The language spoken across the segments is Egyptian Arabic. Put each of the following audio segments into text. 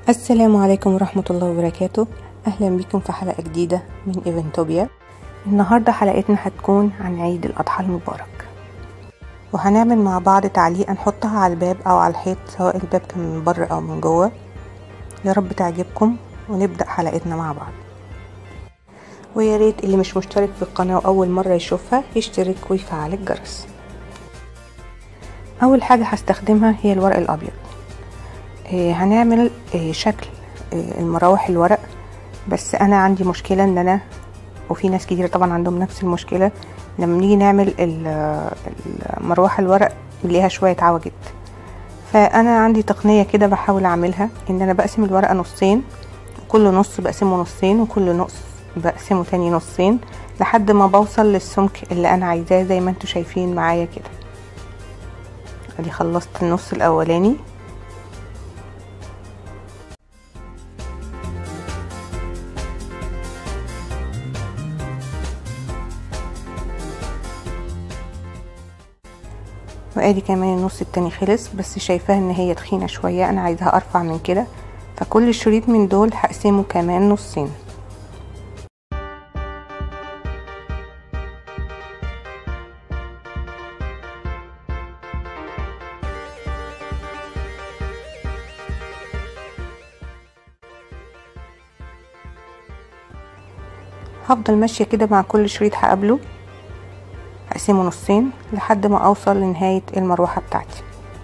السلام عليكم ورحمة الله وبركاته أهلا بكم في حلقة جديدة من إيفنتوبيا النهاردة حلقتنا هتكون عن عيد الأضحى المبارك وهنعمل مع بعض تعليقة نحطها على الباب أو على الحيط سواء الباب كان من بره أو من جوه يا رب تعجبكم ونبدأ حلقتنا مع بعض ويا ريت اللي مش مشترك في القناة وأول مرة يشوفها يشترك ويفعل الجرس أول حاجة هستخدمها هي الورق الأبيض آه هنعمل آه شكل آه المراوح الورق بس انا عندي مشكلة ان انا وفي ناس كتير طبعا عندهم نفس المشكلة لما نيجي نعمل المروحة الورق نلاقيها شوية عوجت فانا عندي تقنية كده بحاول اعملها ان انا بقسم الورقة نصين كل نص بقسمه نصين وكل نص بقسمه تاني نصين لحد ما بوصل للسمك اللي انا عايزاه زي ما انتوا شايفين معايا كده ادي خلصت النص الاولاني وادي كمان النص التاني خلص بس شايفاها ان هي تخينة شوية انا عايزاها ارفع من كده فكل شريط من دول هقسمه كمان نصين هفضل ماشية كده مع كل شريط هقابله هقسمه نصين لحد ما اوصل لنهاية المروحة بتاعتي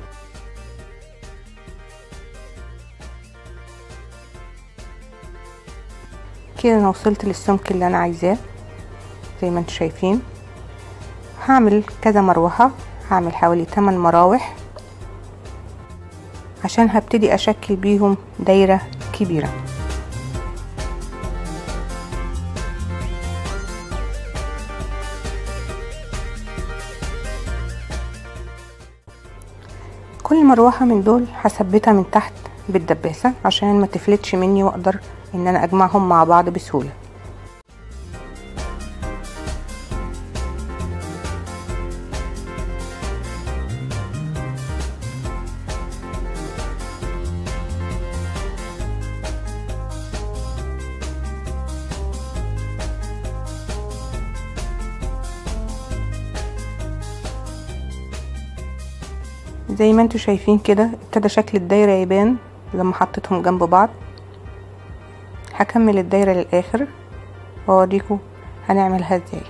كده انا وصلت للسمك اللي انا عايزاه زي ما انتم شايفين هعمل كذا مروحة هعمل حوالي 8 مراوح عشان هبتدي اشكل بيهم دايرة كبيرة كل مروحة من دول هثبتها من تحت بالدباسة عشان ما تفلتش مني واقدر ان انا اجمعهم مع بعض بسهولة زي ما انتوا شايفين كده ابتدى شكل الدايرة يبان لما حطيتهم جنب بعض هكمل الدايرة للآخر واوريكم هنعملها ازاي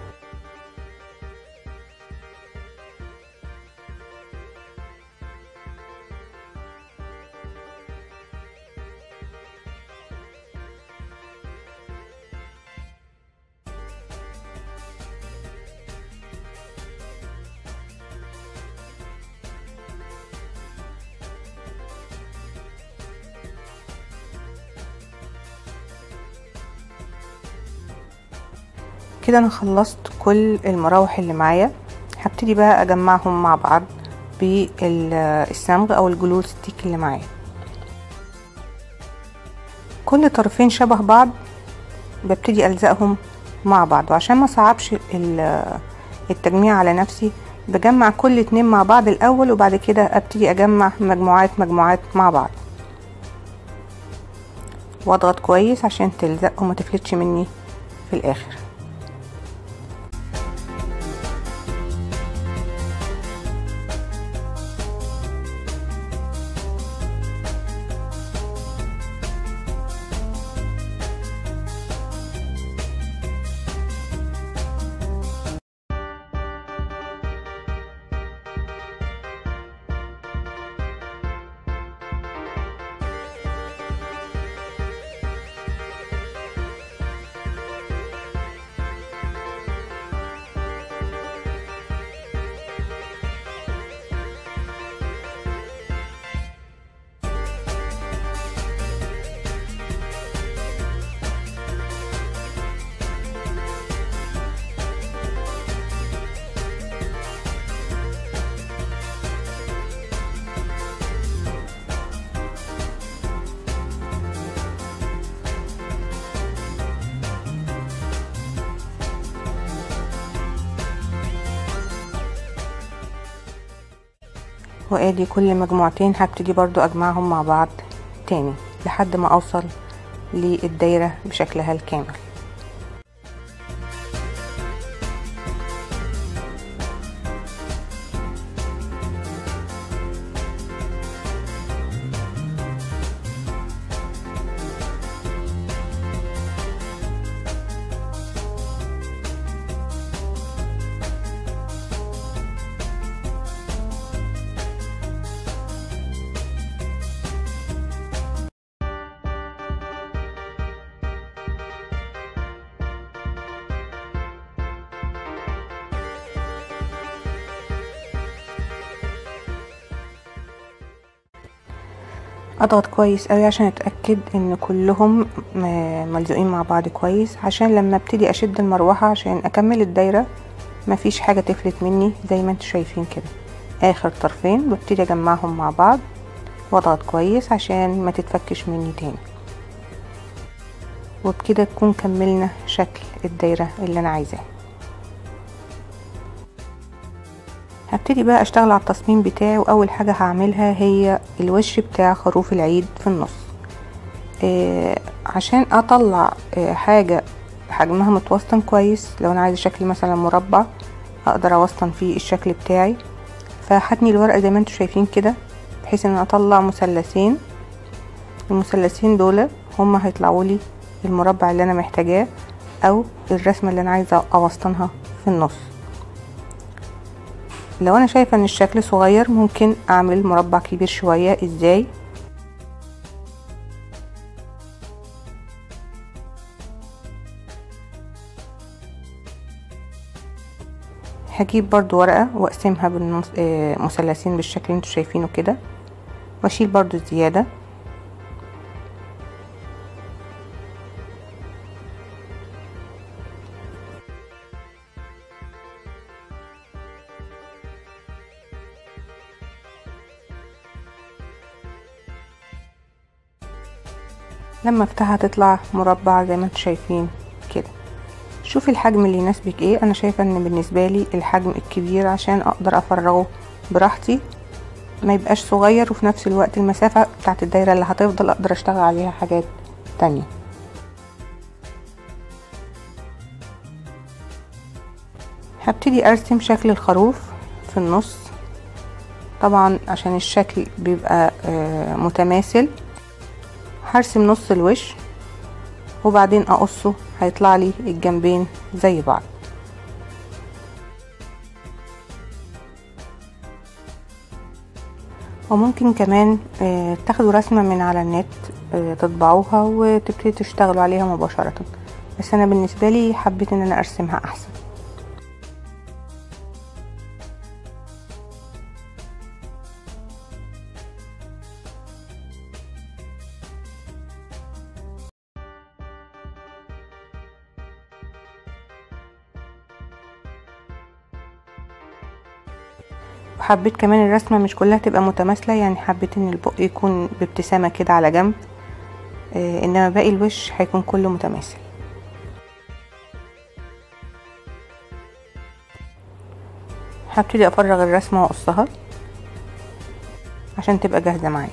كده انا خلصت كل المراوح اللي معايا هبتدي بقى اجمعهم مع بعض بالصمغ او الجلو ستيك اللي معايا كل طرفين شبه بعض ببتدي الزقهم مع بعض وعشان ما صعبش التجميع على نفسي بجمع كل اتنين مع بعض الاول وبعد كده ابتدي اجمع مجموعات مجموعات مع بعض واضغط كويس عشان تلزق وما تفلتش مني في الاخر وادي كل مجموعتين هبتدي برضو اجمعهم مع بعض تاني لحد ما اوصل للدايرة بشكلها الكامل اضغط كويس قوي عشان اتاكد ان كلهم ملزوقين مع بعض كويس عشان لما ابتدي اشد المروحه عشان اكمل الدايره مفيش حاجه تفلت مني زي ما انتم شايفين كده اخر طرفين ببتدي اجمعهم مع بعض واضغط كويس عشان ما تتفكش مني تاني وبكده تكون كملنا شكل الدايره اللي انا عايزاه هبتدي بقى اشتغل على التصميم بتاعي واول حاجة هعملها هي الوش بتاع خروف العيد في النص آه عشان اطلع آه حاجة حجمها متوسطن كويس لو انا عايزة شكل مثلا مربع اقدر اوسطن فيه الشكل بتاعي فهتني الورقة زي ما انتم شايفين كده بحيث ان اطلع مثلثين المثلثين دول هما هيطلعوا لي المربع اللي انا محتاجاه او الرسمة اللي انا عايزة اوسطنها في النص لو انا شايفه ان الشكل صغير ممكن اعمل مربع كبير شويه ازاي هجيب برضو ورقه واقسمها بالمثلثين بالشكل اللي انتوا شايفينه كده واشيل برضو الزياده لما افتحها تطلع مربع زي ما انتم شايفين كده شوفي الحجم اللي يناسبك ايه انا شايفه ان بالنسبه لي الحجم الكبير عشان اقدر افرغه براحتي ما يبقاش صغير وفي نفس الوقت المسافه بتاعت الدايره اللي هتفضل اقدر اشتغل عليها حاجات تانية هبتدي ارسم شكل الخروف في النص طبعا عشان الشكل بيبقى متماثل هرسم نص الوش وبعدين اقصه هيطلع لي الجنبين زي بعض وممكن كمان تاخدوا رسمة من على النت تطبعوها وتبتدي تشتغلوا عليها مباشرة بس انا بالنسبة لي حبيت ان انا ارسمها احسن وحبيت كمان الرسمة مش كلها تبقى متماثلة يعني حبيت ان البق يكون بابتسامة كده على جنب آه انما باقي الوش هيكون كله متماثل هبتدي افرغ الرسمة واقصها عشان تبقى جاهزة معايا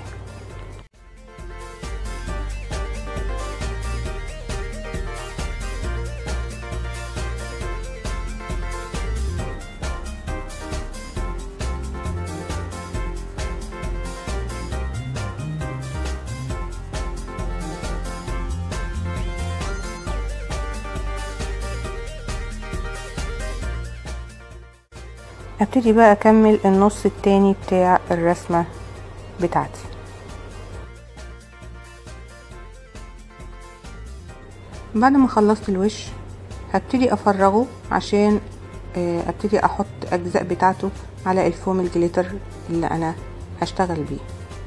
ابتدي بقى اكمل النص التاني بتاع الرسمة بتاعتي بعد ما خلصت الوش هبتدي افرغه عشان ابتدي احط اجزاء بتاعته على الفوم الجليتر اللي انا هشتغل بيه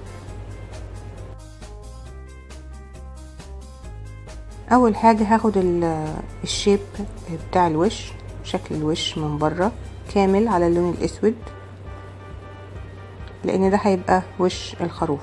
اول حاجة هاخد الشيب بتاع الوش شكل الوش من بره كامل على اللون الاسود لان ده هيبقى وش الخروف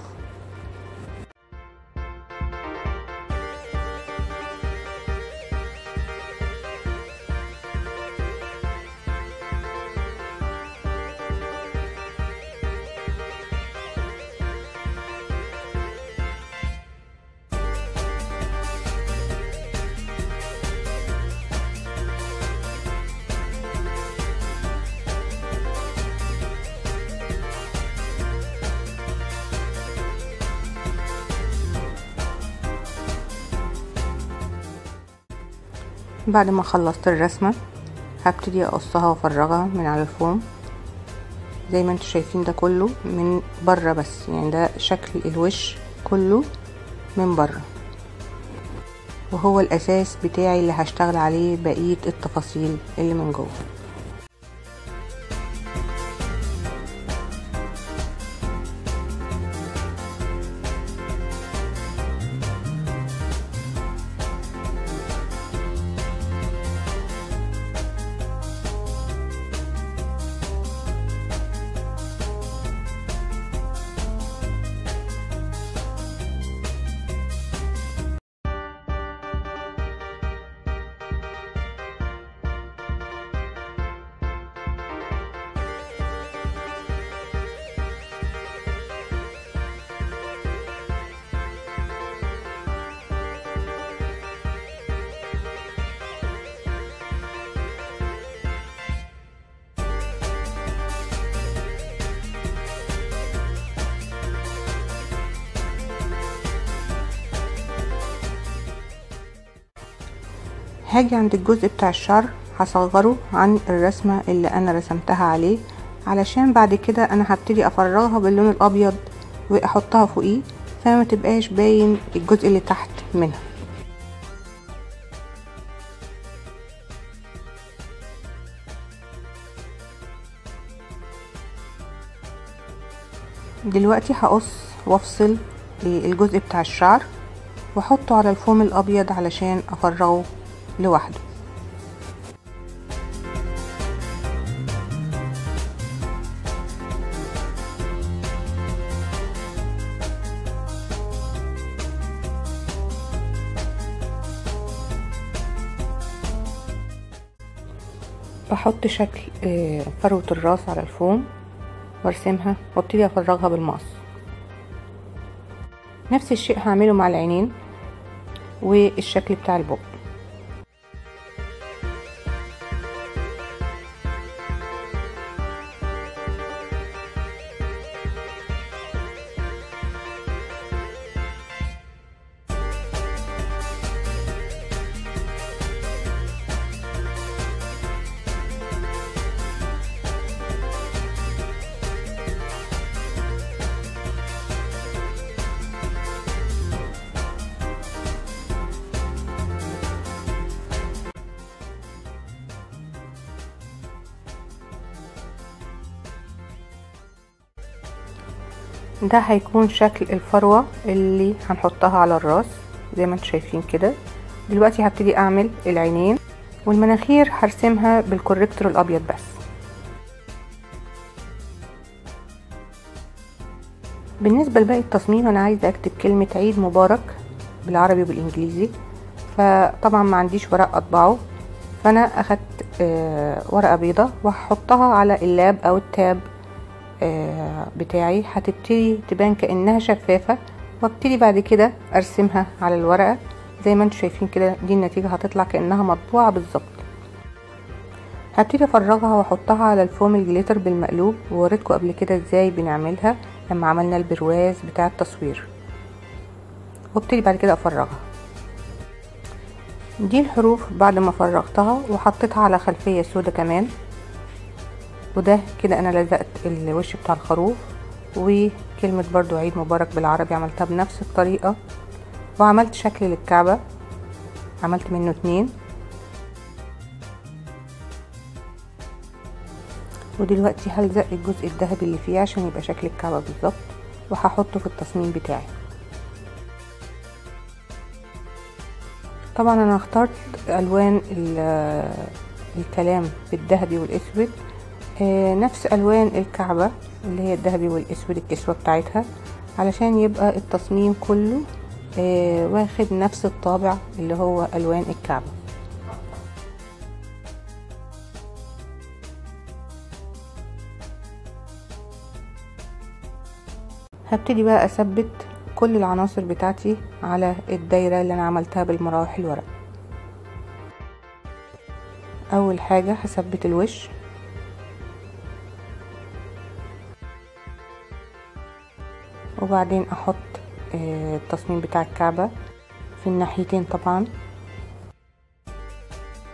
بعد ما خلصت الرسمة هبتدي اقصها وافرغها من على الفوم زي ما انتوا شايفين ده كله من بره بس يعني ده شكل الوش كله من بره وهو الاساس بتاعي اللي هشتغل عليه بقية التفاصيل اللي من جوه هاجي عند الجزء بتاع الشعر هصغره عن الرسمة اللي انا رسمتها عليه علشان بعد كده انا هبتدي افرغها باللون الابيض واحطها فوقيه فما تبقاش باين الجزء اللي تحت منها دلوقتي هقص وافصل الجزء بتاع الشعر واحطه على الفوم الابيض علشان افرغه لوحده بحط شكل فروة الراس على الفوم وارسمها وابتدي افرغها بالمقص نفس الشيء هعمله مع العينين والشكل بتاع البق ده هيكون شكل الفروة اللي هنحطها على الراس زي ما انتم شايفين كده دلوقتي هبتدي اعمل العينين والمناخير هرسمها بالكوريكتور الابيض بس بالنسبة لباقي التصميم انا عايزة اكتب كلمة عيد مبارك بالعربي وبالانجليزي فطبعا ما عنديش ورق اطبعه فانا اخدت ورقة بيضة وهحطها على اللاب او التاب بتاعي هتبتدي تبان كأنها شفافة وابتدي بعد كده ارسمها على الورقة زي ما انتم شايفين كده دي النتيجة هتطلع كأنها مطبوعة بالظبط هبتدي افرغها واحطها على الفوم الجليتر بالمقلوب ووريتكم قبل كده ازاي بنعملها لما عملنا البرواز بتاع التصوير وابتدي بعد كده افرغها دي الحروف بعد ما فرغتها وحطيتها على خلفية سودة كمان وده كده انا لزقت الوش بتاع الخروف وكلمة برضو عيد مبارك بالعربي عملتها بنفس الطريقة وعملت شكل للكعبة عملت منه اتنين ودلوقتي هلزق الجزء الذهبي اللي فيه عشان يبقى شكل الكعبة بالظبط وهحطه في التصميم بتاعي طبعا انا اخترت الوان الكلام بالذهبي والاسود نفس الوان الكعبة اللي هي الذهبي والاسود الكسوة بتاعتها علشان يبقى التصميم كله واخد نفس الطابع اللي هو الوان الكعبة هبتدي بقى اثبت كل العناصر بتاعتي على الدايرة اللي انا عملتها بالمراوح الورق اول حاجة هثبت الوش وبعدين احط التصميم بتاع الكعبة في الناحيتين طبعا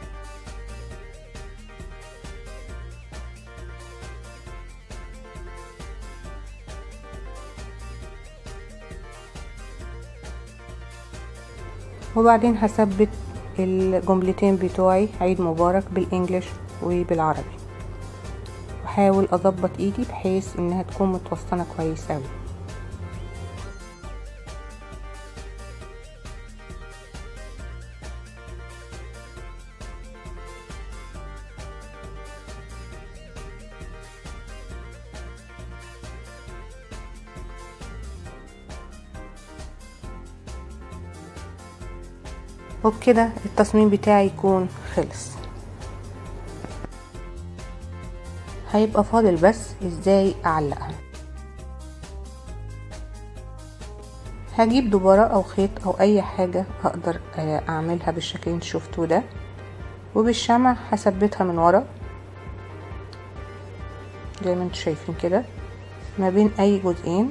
وبعدين هثبت الجملتين بتوعي عيد مبارك بالانجليش وبالعربي واحاول اضبط ايدي بحيث انها تكون متوسطنه كويس اوي وبكده التصميم بتاعي يكون خلص هيبقى فاضل بس ازاي اعلقها هجيب دبارة او خيط او اي حاجة اقدر اعملها بالشكل اللي انتوا شفتوه ده وبالشمع هثبتها من ورا زي ما انتوا شايفين كده ما بين اي جزئين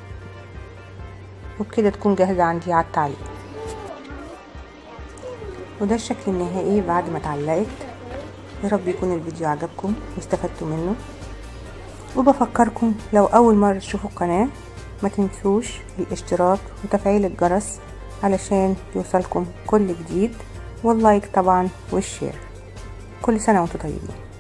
وبكده تكون جاهزة عندي على التعليق وده الشكل النهائي بعد ما اتعلقت يا رب يكون الفيديو عجبكم واستفدتوا منه وبفكركم لو اول مرة تشوفوا القناة ما تنسوش الاشتراك وتفعيل الجرس علشان يوصلكم كل جديد واللايك طبعا والشير كل سنة وانتم طيبين